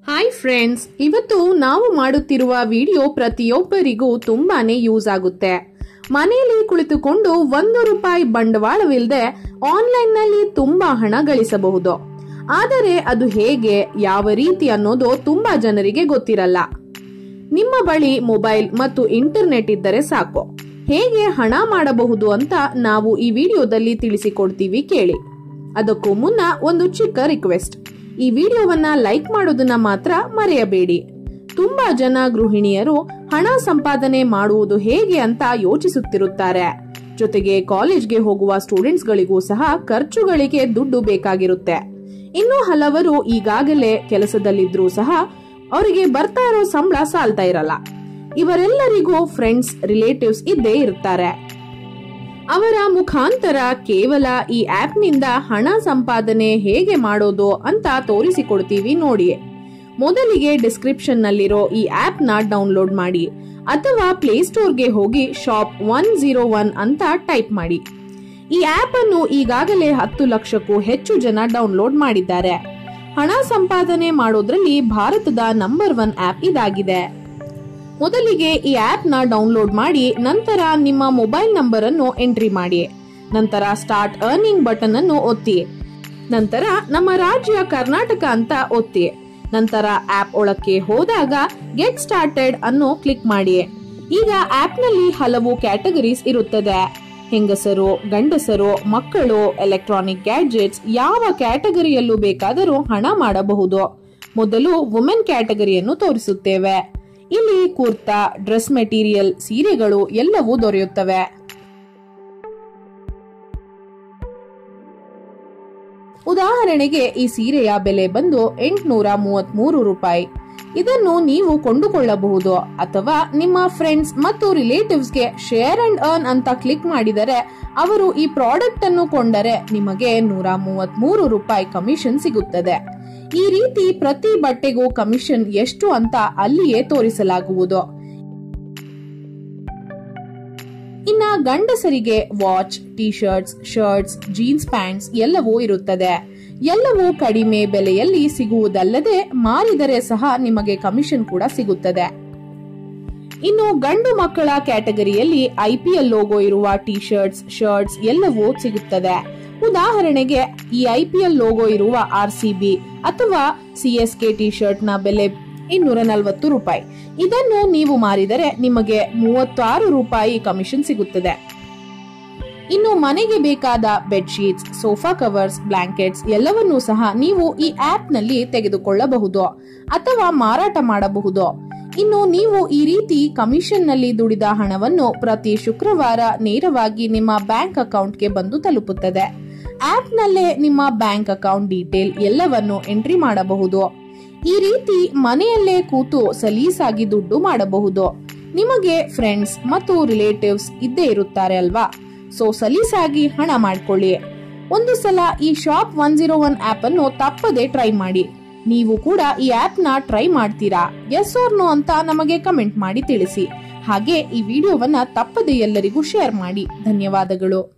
hi friends ಇವತ್ತು ನಾವು ಮಾಡುತ್ತಿರುವ ವಿಡಿಯೋ ಪ್ರತಿಯೊಬ್ಬರಿಗೂ ತುಂಬಾನೇ ಯೂಸ್ ಆಗುತ್ತೆ ಮನೆಯಲ್ಲಿ ಕುಳಿತುಕೊಂಡು ಒಂದು ರೂಪಾಯಿ ಬಂಡವಾಳವಿಲ್ಲದೆ ಆನ್ಲೈನ್ನಲ್ಲಿ ತುಂಬಾ ಹಣ ಗಳಿಸಬಹುದು ಆದರೆ ಅದು ಹೇಗೆ ಯಾವ ರೀತಿ ಅನ್ನೋದು ತುಂಬಾ ಜನರಿಗೆ ಗೊತ್ತಿರಲ್ಲ ನಿಮ್ಮ ಬಳಿ ಮೊಬೈಲ್ ಮತ್ತು ಇಂಟರ್ನೆಟ್ ಇದ್ದರೆ ಸಾಕು ಹೇಗೆ ಹಣ ಮಾಡಬಹುದು ಅಂತ ನಾವು ಈ ವಿಡಿಯೋದಲ್ಲಿ ತಿಳಿಸಿಕೊಡ್ತೀವಿ ಕೇಳಿ ಅದಕ್ಕೂ ಮುನ್ನ ಒಂದು ಚಿಕ್ಕ ರಿಕ್ವೆಸ್ಟ್ ಈ ವಿಡಿಯೋವನ್ನ ಲೈಕ್ ಮಾಡೋದನ್ನ ಮಾತ್ರ ಮರೆಯಬೇಡಿ ತುಂಬಾ ಜನ ಗೃಹಿಣಿಯರು ಹಣ ಸಂಪಾದನೆ ಮಾಡುವುದು ಹೇಗೆ ಅಂತ ಯೋಚಿಸುತ್ತಿರುತ್ತಾರೆ ಜೊತೆಗೆ ಕಾಲೇಜ್ಗೆ ಹೋಗುವ ಸ್ಟೂಡೆಂಟ್ಸ್ಗಳಿಗೂ ಸಹ ಖರ್ಚುಗಳಿಗೆ ದುಡ್ಡು ಬೇಕಾಗಿರುತ್ತೆ ಇನ್ನು ಹಲವರು ಈಗಾಗಲೇ ಕೆಲಸದಲ್ಲಿದ್ರೂ ಸಹ ಅವರಿಗೆ ಬರ್ತಾ ಇರೋ ಸಂಬಳ ಸಾಲ್ತಾ ಇರಲ್ಲ ಇವರೆಲ್ಲರಿಗೂ ಫ್ರೆಂಡ್ಸ್ ರಿಲೇಟಿವ್ಸ್ ಇದ್ದೇ ಇರ್ತಾರೆ ಅವರ ಮುಖಾಂತರ ಕೇವಲ ಈ ಆಪ್ ನಿಂದ ಹಣ ಸಂಪಾದನೆ ಹೇಗೆ ಮಾಡೋದು ಅಂತ ತೋರಿಸಿಕೊಡ್ತೀವಿ ನೋಡಿ ಮೊದಲಿಗೆ ಡಿಸ್ಕ್ರಿಪ್ಷನ್ ನಲ್ಲಿರೋ ಈ ಆಪ್ ನ ಡೌನ್ಲೋಡ್ ಮಾಡಿ ಅಥವಾ ಪ್ಲೇಸ್ಟೋರ್ಗೆ ಹೋಗಿ ಶಾಪ್ ಒನ್ ಜೀರೋ ಒನ್ ಅಂತ ಟೈಪ್ ಮಾಡಿ ಈ ಆಪ್ ಅನ್ನು ಈಗಾಗಲೇ ಹತ್ತು ಲಕ್ಷಕ್ಕೂ ಹೆಚ್ಚು ಜನ ಡೌನ್ಲೋಡ್ ಮಾಡಿದ್ದಾರೆ ಹಣ ಸಂಪಾದನೆ ಮಾಡೋದ್ರಲ್ಲಿ ಭಾರತದ ನಂಬರ್ ಒನ್ ಆಪ್ ಇದಾಗಿದೆ ಮೊದಲಿಗೆ ಈ ಆಪ್ ನ ಡೌನ್ಲೋಡ್ ಮಾಡಿ ನಂತರ ನಿಮ್ಮ ಮೊಬೈಲ್ ನಂಬರ್ ಅನ್ನು ಎಂಟ್ರಿ ಮಾಡಿ ನಂತರ ಸ್ಟಾರ್ಟ್ ಅರ್ನಿಂಗ್ ಬಟನ್ ಅನ್ನು ಒತ್ತಿ ನಂತರ ನಮ್ಮ ರಾಜ್ಯ ಕರ್ನಾಟಕ ಅಂತ ಒತ್ತಿ ನಂತರ ಆಪ್ ಒಳಕ್ಕೆ ಹೋದಾಗ ಗೆಟ್ ಸ್ಟಾರ್ಟೆಡ್ ಅನ್ನು ಕ್ಲಿಕ್ ಮಾಡಿ ಈಗ ಆಪ್ ನಲ್ಲಿ ಹಲವು ಕ್ಯಾಟಗರೀಸ್ ಇರುತ್ತದೆ ಹೆಂಗಸರು ಗಂಡಸರು ಮಕ್ಕಳು ಎಲೆಕ್ಟ್ರಾನಿಕ್ ಗ್ಯಾಡ್ಜೆಟ್ಸ್ ಯಾವ ಕ್ಯಾಟಗರಿಯಲ್ಲೂ ಬೇಕಾದರೂ ಹಣ ಮಾಡಬಹುದು ಮೊದಲು ವುಮೆನ್ ಕ್ಯಾಟಗರಿಯನ್ನು ತೋರಿಸುತ್ತೇವೆ ಇಲ್ಲಿ ಕುರ್ತಾ ಡ್ರೆಸ್ ಮೆಟೀರಿಯಲ್ ಸೀರೆಗಳು ಎಲ್ಲವೂ ದೊರೆಯುತ್ತವೆ ಉದಾಹರಣೆಗೆ ಈ ಸೀರೆಯ ಬೆಲೆ ಬಂದು ಎಂಟುನೂರ ಮೂವತ್ಮೂರು ರೂಪಾಯಿ ಇದನ್ನು ನೀವು ಕೊಂಡುಕೊಳ್ಳಬಹುದು ಅಥವಾ ನಿಮ್ಮ ಫ್ರೆಂಡ್ಸ್ ಮತ್ತು ರಿಲೇಟಿವ್ಸ್ಗೆ ಶೇರ್ ಅಂಡ್ ಅರ್ನ್ ಅಂತ ಕ್ಲಿಕ್ ಮಾಡಿದರೆ ಅವರು ಈ ಪ್ರಾಡಕ್ಟ್ ಅನ್ನು ಕೊಂಡರೆ ನಿಮಗೆ ನೂರ ಮೂವತ್ಮೂರು ರೂಪಾಯಿ ಕಮಿಷನ್ ಸಿಗುತ್ತದೆ ಈ ರೀತಿ ಪ್ರತಿ ಬಟ್ಟೆಗೂ ಕಮಿಷನ್ ಎಷ್ಟು ಅಂತ ಅಲ್ಲಿಯೇ ತೋರಿಸಲಾಗುವುದು ಇನ್ನ ಗಂಡಸರಿಗೆ watch T shirts shirts jeans pants ಎಲ್ಲವೂ ಇರುತ್ತದೆ ಎಲ್ಲವೂ ಕಡಿಮೆ ಬೆಲೆಯಲ್ಲಿ ಸಿಗುವುದಲ್ಲದೆ ಮಾರಿದರೆ ಸಹ ನಿಮಗೆ ಕಮಿಷನ್ ಕೂಡ ಸಿಗುತ್ತದೆ ಇನ್ನು ಗಂಡು ಮಕ್ಕಳ ಕ್ಯಾಟಗರಿಯಲ್ಲಿ ಐಪಿಎಲ್ ಲೋಗೋ ಇರುವ ಟಿ ಶರ್ಟ್ಸ್ ಶರ್ಟ್ಸ್ ಎಲ್ಲವೂ ಸಿಗುತ್ತದೆ ಉದಾಹರಣೆಗೆ ಈ ಐಪಿಎಲ್ ಲೋಗೋ ಇರುವ ಆರ್ ಸಿ ಬಿ ಅಥವಾ ಸಿಎಸ್ಕೆ ಟಿ ಶರ್ಟ್ ನ ಬೆಲೆ ಇನ್ನೂರ ನಲವತ್ತು ರೂಪಾಯಿ ಇದನ್ನು ನೀವು ಮಾರಿದರೆ ನಿಮಗೆ ಮೂವತ್ತಾರು ರೂಪಾಯಿ ಕಮಿಷನ್ ಸಿಗುತ್ತದೆ ಇನ್ನು ಮನೆಗೆ ಬೇಕಾದ ಬೆಡ್ಶೀಟ್ಸ್ ಸೋಫಾ ಕವರ್ಸ್ ಬ್ಲಾಂಕೆಟ್ಸ್ ಎಲ್ಲವನ್ನೂ ಸಹ ನೀವು ಈ ಆಪ್ ನಲ್ಲಿ ತೆಗೆದುಕೊಳ್ಳಬಹುದು ಅಥವಾ ಮಾರಾಟ ಮಾಡಬಹುದು ಇನ್ನು ನೀವು ಈ ರೀತಿ ಕಮಿಷನ್ ನಲ್ಲಿ ದುಡಿದ ಹಣವನ್ನು ಪ್ರತಿ ಶುಕ್ರವಾರ ನೇರವಾಗಿ ನಿಮ್ಮ ಬ್ಯಾಂಕ್ ಅಕೌಂಟ್ಗೆ ಬಂದು ತಲುಪುತ್ತದೆ ಆಪ್ ನಲ್ಲೇ ನಿಮ್ಮ ಬ್ಯಾಂಕ್ ಅಕೌಂಟ್ ಡೀಟೇಲ್ ಎಲ್ಲವನ್ನು ಎಂಟ್ರಿ ಮಾಡಬಹುದು ಈ ರೀತಿ ಮನೆಯಲ್ಲೇ ಕೂತು ಸಲೀಸಾಗಿ ದುಡ್ಡು ಮಾಡಬಹುದು ನಿಮಗೆ ಫ್ರೆಂಡ್ಸ್ ಮತ್ತು ರಿಲೇಟಿವ್ಸ್ ಇದ್ದೇ ಇರುತ್ತಾರೆ ಅಲ್ವಾ ಸೊ ಸಲೀಸಾಗಿ ಹಣ ಮಾಡ್ಕೊಳ್ಳಿ ಒಂದು ಸಲ ಈ shop one zero one app ಅನ್ನು ತಪ್ಪದೆ ಟ್ರೈ ಮಾಡಿ ನೀವು ಕೂಡ ಈ ಆಪ್ ನ ಟ್ರೈ ಮಾಡ್ತೀರಾ ಎಸ್ ಓರ್ ನೋ ಅಂತ ನಮಗೆ ಕಮೆಂಟ್ ಮಾಡಿ ತಿಳಿಸಿ ಹಾಗೆ ಈ ವಿಡಿಯೋವನ್ನ ತಪ್ಪದೆ ಎಲ್ಲರಿಗೂ ಶೇರ್ ಮಾಡಿ ಧನ್ಯವಾದಗಳು